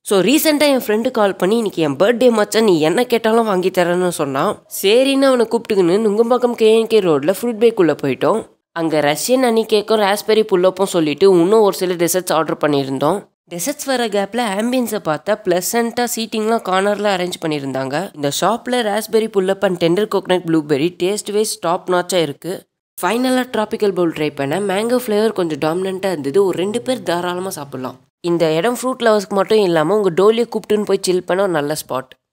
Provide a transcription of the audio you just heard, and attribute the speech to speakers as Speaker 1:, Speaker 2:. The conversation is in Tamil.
Speaker 1: ஸோ ரீசெண்டாக என் ஃப்ரெண்டு கால் பண்ணி இன்னைக்கு என் பர்த்டே மச்சான் நீ என்ன கேட்டாலும் வாங்கி தரேன்னு சொன்னான் சரின்னு அவனை கூப்பிட்டுக்கின்னு நுங்கம்பாக்கம் கேஎன்கே ரோட்டில் ஃப்ரூட் பேக்குள்ளே போயிட்டோம் அங்கே ரஷ்யன் அனி கேக்கும் ராஸ்பெரி புல்லப்பும் சொல்லிட்டு இன்னும் ஒரு சில டெசர்ட்ஸ் ஆர்டர் பண்ணியிருந்தோம் டெசர்ட்ஸ் வர கேப்பில் ஆம்பியன்ஸை பார்த்தா ப்ளசண்ட்டாக சீட்டிங்லாம் கார்னரில் அரேஞ்ச் பண்ணியிருந்தாங்க இந்த ஷாப்பில் raspberry pull up and tender coconut blueberry taste wise top நாச்சாக இருக்குது ஃபைனலாக ட்ராபிக்கல் பவுல் ட்ரை பண்ண மேங்கோ ஃப்ளேவர் கொஞ்சம் டாமினண்ட்டாக இருந்தது ஒரு ரெண்டு பேர் தாராளமாக சாப்பிட்லாம் இந்த இடம் ஃப்ரூட் லவர்ஸ்க்கு மட்டும் இல்லாமல் உங்கள் டோலியை கூப்பிட்டுன்னு போய் சில் பண்ண ஒரு நல்ல ஸ்பாட்